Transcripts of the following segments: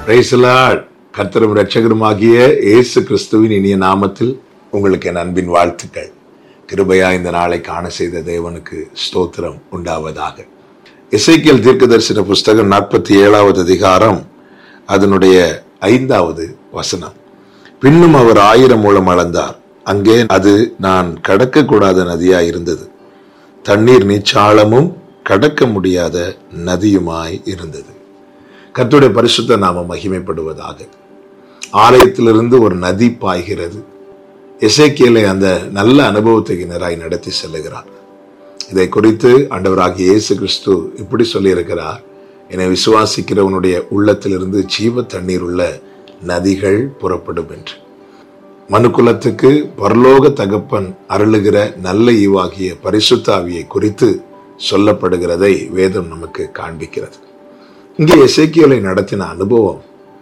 பிரைசலாட் கர்த்தரும் ரட்சகருமாகிய இயேசு கிறிஸ்துவின் இனிய நாமத்தில் உங்களுக்கு என் அன்பின் வாழ்த்துக்கள் கிருபையா இந்த நாளை காண செய்த தேவனுக்கு ஸ்தோத்திரம் உண்டாவதாக இசைக்கியல் தீர்க்கதரிசன புஸ்தகம் நாற்பத்தி ஏழாவது அதிகாரம் அதனுடைய ஐந்தாவது வசனம் பின்னும் அவர் ஆயிரம் மூலம் அளந்தார் அங்கே அது நான் கடக்கக்கூடாத நதியா இருந்தது தண்ணீர் நீச்சாளமும் கடக்க முடியாத நதியுமாய் இருந்தது கர்த்தருடைய பரிசுத்த நாமம் மகிமைப்படுவதாக ஆலயத்திலிருந்து ஒரு நதி பாய்கிறது எசேக்கியலை அந்த நல்ல அனுபவத்துக்கு நேராய் நடத்தி செல்லுகிறார் இதை குறித்து ஆண்டவராகிய இயேசு கிறிஸ்து இப்படி சொல்லியிருக்கிறார் என்னை விசுவாசிக்கிறவனுடைய உள்ளத்திலிருந்து ஜீவ தண்ணீர் உள்ள நதிகள் புறப்படும் என்று மனுக்குலத்துக்கு பரலோக தகப்பன் அருளுகிற நல்ல ஈவாகிய பரிசுத்தாவியை குறித்து சொல்லப்படுகிறதை வேதம் நமக்கு காண்பிக்கிறது இங்கே எசேக்கியலை நடத்தின அனுபவம்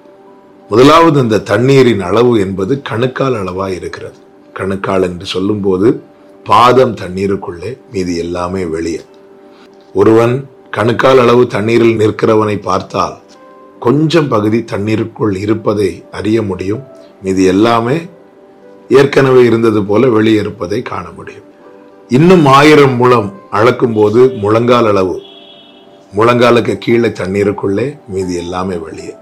முதலாவது இந்த தண்ணீரின் அளவு என்பது கணுக்கால் அளவா இருக்கிறது கணுக்கால் என்று சொல்லும்போது பாதம் தண்ணீருக்குள்ளே மீதி எல்லாமே வெளியே ஒருவன் கணுக்கால் அளவு தண்ணீரில் நிற்கிறவனை பார்த்தால் கொஞ்சம் பகுதி தண்ணீருக்குள் இருப்பதை அறிய முடியும் மீதி எல்லாமே ஏற்கனவே இருந்தது போல வெளியே இருப்பதை காண முடியும் இன்னும் ஆயிரம் முழம் அளக்கும் போது முழங்கால் அளவு முழங்காலுக்கு கீழே தண்ணீருக்குள்ளே மீதி எல்லாமே வெளியே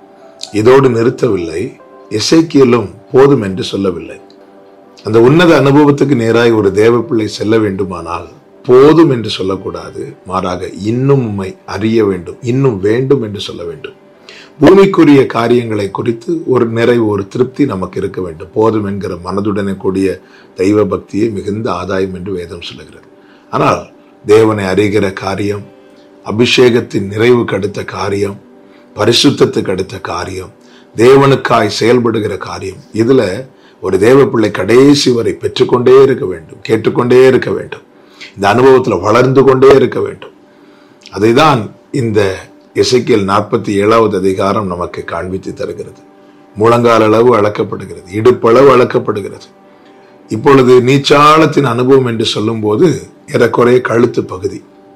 இதோடு நிறுத்தவில்லை இசைக்கியலும் போதும் என்று சொல்லவில்லை அந்த உன்னத அனுபவத்துக்கு நேராய் ஒரு தேவ பிள்ளை செல்ல வேண்டுமானால் போதும் என்று சொல்லக்கூடாது மாறாக இன்னும் உம்மை அறிய வேண்டும் இன்னும் வேண்டும் என்று சொல்ல வேண்டும் பூமிக்குரிய காரியங்களை குறித்து ஒரு நிறைவு ஒரு திருப்தி நமக்கு இருக்க வேண்டும் போதும் என்கிற மனதுடனே கூடிய தெய்வ பக்தியை மிகுந்த ஆதாயம் என்று வேதம் சொல்லுகிறது ஆனால் தேவனை அறிகிற காரியம் அபிஷேகத்தின் நிறைவுக்கு அடுத்த காரியம் பரிசுத்தத்துக்கு அடுத்த காரியம் தேவனுக்காய் செயல்படுகிற காரியம் இதுல ஒரு தேவ பிள்ளை கடைசி வரை பெற்றுக்கொண்டே இருக்க வேண்டும் கேட்டுக்கொண்டே இருக்க வேண்டும் இந்த அனுபவத்துல வளர்ந்து கொண்டே இருக்க வேண்டும் அதைதான் இந்த இசைக்கியல் நாற்பத்தி ஏழாவது அதிகாரம் நமக்கு காண்பித்து தருகிறது முழங்கால் அளவு அளக்கப்படுகிறது இடுப்பளவு அளக்கப்படுகிறது இப்பொழுது நீச்சாளத்தின் அனுபவம் என்று சொல்லும்போது ஏறக்குறைய கழுத்து பகுதி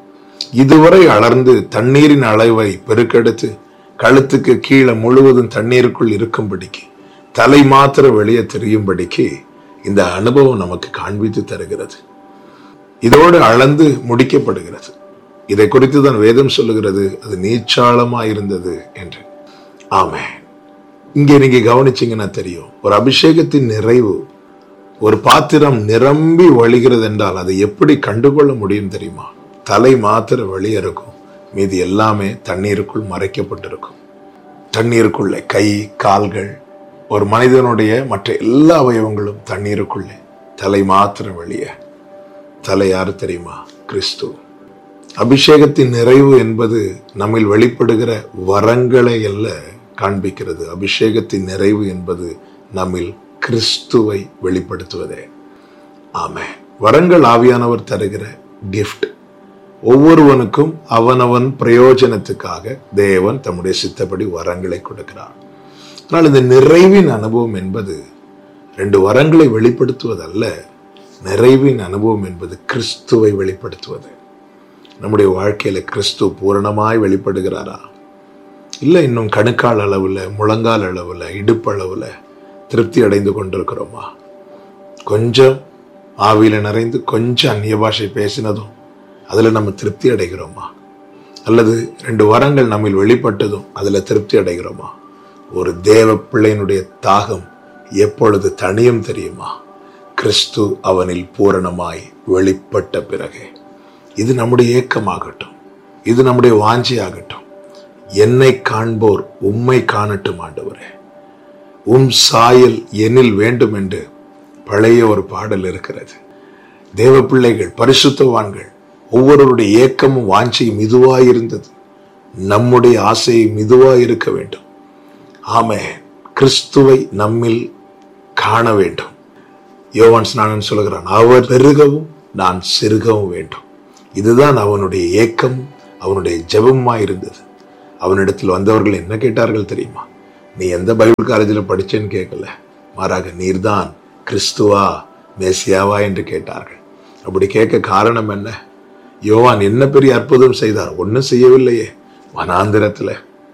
இதுவரை அலர்ந்து தண்ணீரின் அளவை பெருக்கெடுத்து கழுத்துக்கு கீழே முழுவதும் தண்ணீருக்குள் இருக்கும்படிக்கு தலை மாத்திரம் வெளியே தெரியும்படிக்கு இந்த அனுபவம் நமக்கு காண்பித்து தருகிறது இதோடு அளந்து முடிக்கப்படுகிறது இதை குறித்து தான் வேதம் சொல்லுகிறது அது நீச்சாளமா இருந்தது என்று ஆமே இங்கே நீங்க கவனிச்சீங்கன்னா தெரியும் ஒரு அபிஷேகத்தின் நிறைவு ஒரு பாத்திரம் நிரம்பி வழிகிறது என்றால் அதை எப்படி கண்டுகொள்ள முடியும் தெரியுமா தலை மாத்திர வெளியே இருக்கும் மீதி எல்லாமே தண்ணீருக்குள் மறைக்கப்பட்டிருக்கும் தண்ணீருக்குள்ளே கை கால்கள் ஒரு மனிதனுடைய மற்ற எல்லா அவயவங்களும் தண்ணீருக்குள்ளே தலை மாத்திரம் வெளியே தலை யாரு தெரியுமா கிறிஸ்து அபிஷேகத்தின் நிறைவு என்பது நம்மில் வெளிப்படுகிற வரங்களை அல்ல காண்பிக்கிறது அபிஷேகத்தின் நிறைவு என்பது நம்மில் கிறிஸ்துவை வெளிப்படுத்துவதே ஆமே வரங்கள் ஆவியானவர் தருகிற கிஃப்ட் ஒவ்வொருவனுக்கும் அவனவன் பிரயோஜனத்துக்காக தேவன் தம்முடைய சித்தப்படி வரங்களை கொடுக்கிறார் ஆனால் இந்த நிறைவின் அனுபவம் என்பது ரெண்டு வரங்களை வெளிப்படுத்துவதல்ல நிறைவின் அனுபவம் என்பது கிறிஸ்துவை வெளிப்படுத்துவது நம்முடைய வாழ்க்கையில கிறிஸ்து பூரணமாய் வெளிப்படுகிறாரா இல்லை இன்னும் கணுக்கால் அளவில் முழங்கால் அளவில் இடுப்பளவில் திருப்தி அடைந்து கொண்டிருக்கிறோமா கொஞ்சம் ஆவியில நிறைந்து கொஞ்சம் அந்நிய பாஷை பேசினதும் அதில் நம்ம திருப்தி அடைகிறோமா அல்லது ரெண்டு வரங்கள் நம்மில் வெளிப்பட்டதும் அதில் திருப்தி அடைகிறோமா ஒரு தேவ பிள்ளையினுடைய தாகம் எப்பொழுது தனியும் தெரியுமா கிறிஸ்து அவனில் பூரணமாய் வெளிப்பட்ட பிறகு இது நம்முடைய ஏக்கமாகட்டும் இது நம்முடைய வாஞ்சியாகட்டும் என்னை காண்போர் உம்மை காணட்டும் ஆண்டவரே உம் சாயல் எனில் வேண்டும் என்று பழைய ஒரு பாடல் இருக்கிறது தேவ பிள்ளைகள் பரிசுத்தவான்கள் ஒவ்வொருவருடைய ஏக்கமும் வாஞ்சியும் இதுவாயிருந்தது நம்முடைய ஆசையும் இதுவாய் இருக்க வேண்டும் ஆமே கிறிஸ்துவை நம்மில் காண வேண்டும் யோவான் ஸ்நானன் சொல்கிறான் அவர் பெருகவும் நான் சிறுகவும் வேண்டும் இதுதான் அவனுடைய ஏக்கம் அவனுடைய ஜெபமா இருந்தது அவனிடத்தில் வந்தவர்கள் என்ன கேட்டார்கள் தெரியுமா நீ எந்த பைபிள் காலேஜில் படிச்சேன்னு கேட்கல மாறாக நீர்தான் கிறிஸ்துவா மேசியாவா என்று கேட்டார்கள் அப்படி கேட்க காரணம் என்ன யோவான் என்ன பெரிய அற்புதம் செய்தார் ஒன்றும் செய்யவில்லையே வனாந்திரத்துல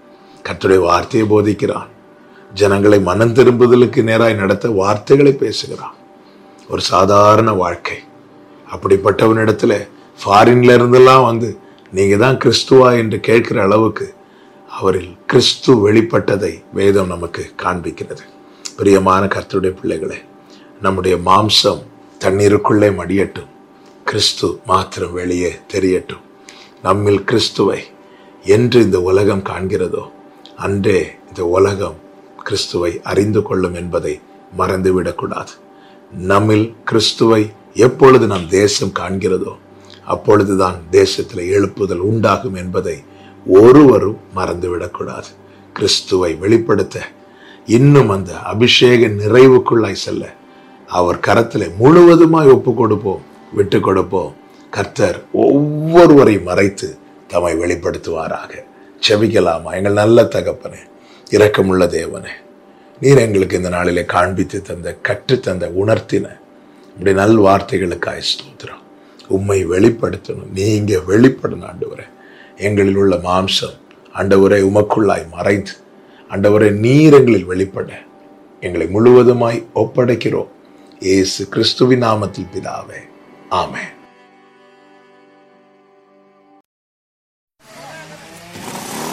கர்த்தருடைய வார்த்தையை போதிக்கிறான் ஜனங்களை மனம் திரும்புதலுக்கு நேராய் நடத்த வார்த்தைகளை பேசுகிறான் ஒரு சாதாரண வாழ்க்கை அப்படிப்பட்டவனிடத்துல ஃபாரின்ல இருந்தெல்லாம் வந்து நீங்க தான் கிறிஸ்துவா என்று கேட்கிற அளவுக்கு அவரில் கிறிஸ்து வெளிப்பட்டதை வேதம் நமக்கு காண்பிக்கிறது பிரியமான கர்த்தருடைய பிள்ளைகளே நம்முடைய மாம்சம் தண்ணீருக்குள்ளே மடியட்டும் கிறிஸ்து மாத்திரம் வெளியே தெரியட்டும் நம்மில் கிறிஸ்துவை என்று இந்த உலகம் காண்கிறதோ அன்றே இந்த உலகம் கிறிஸ்துவை அறிந்து கொள்ளும் என்பதை மறந்துவிடக்கூடாது நம்மில் கிறிஸ்துவை எப்பொழுது நம் தேசம் காண்கிறதோ அப்பொழுதுதான் தேசத்தில் எழுப்புதல் உண்டாகும் என்பதை ஒருவரும் மறந்துவிடக்கூடாது கிறிஸ்துவை வெளிப்படுத்த இன்னும் அந்த அபிஷேக நிறைவுக்குள்ளாய் செல்ல அவர் கரத்திலே முழுவதுமாய் ஒப்பு கொடுப்போம் விட்டு கொடுப்போம் கர்த்தர் ஒவ்வொருவரையும் மறைத்து தம்மை வெளிப்படுத்துவாராக செபிக்கலாமா எங்கள் நல்ல தகப்பனே இரக்கமுள்ள தேவனே நீர் எங்களுக்கு இந்த நாளிலே காண்பித்து தந்த கற்று தந்த உணர்த்தின இப்படி நல் வார்த்தைகளுக்காய் ஸ்தோத்திரம் உம்மை வெளிப்படுத்தணும் நீங்க வெளிப்படணும் ஆண்டவரே எங்களில் உள்ள மாம்சம் ஆண்டவரை உமக்குள்ளாய் மறைந்து ஆண்டவரை நீர் எங்களில் வெளிப்பட எங்களை முழுவதுமாய் ஒப்படைக்கிறோம் இயேசு கிறிஸ்துவின் நாமத்தில் பிதாவே ஆமென்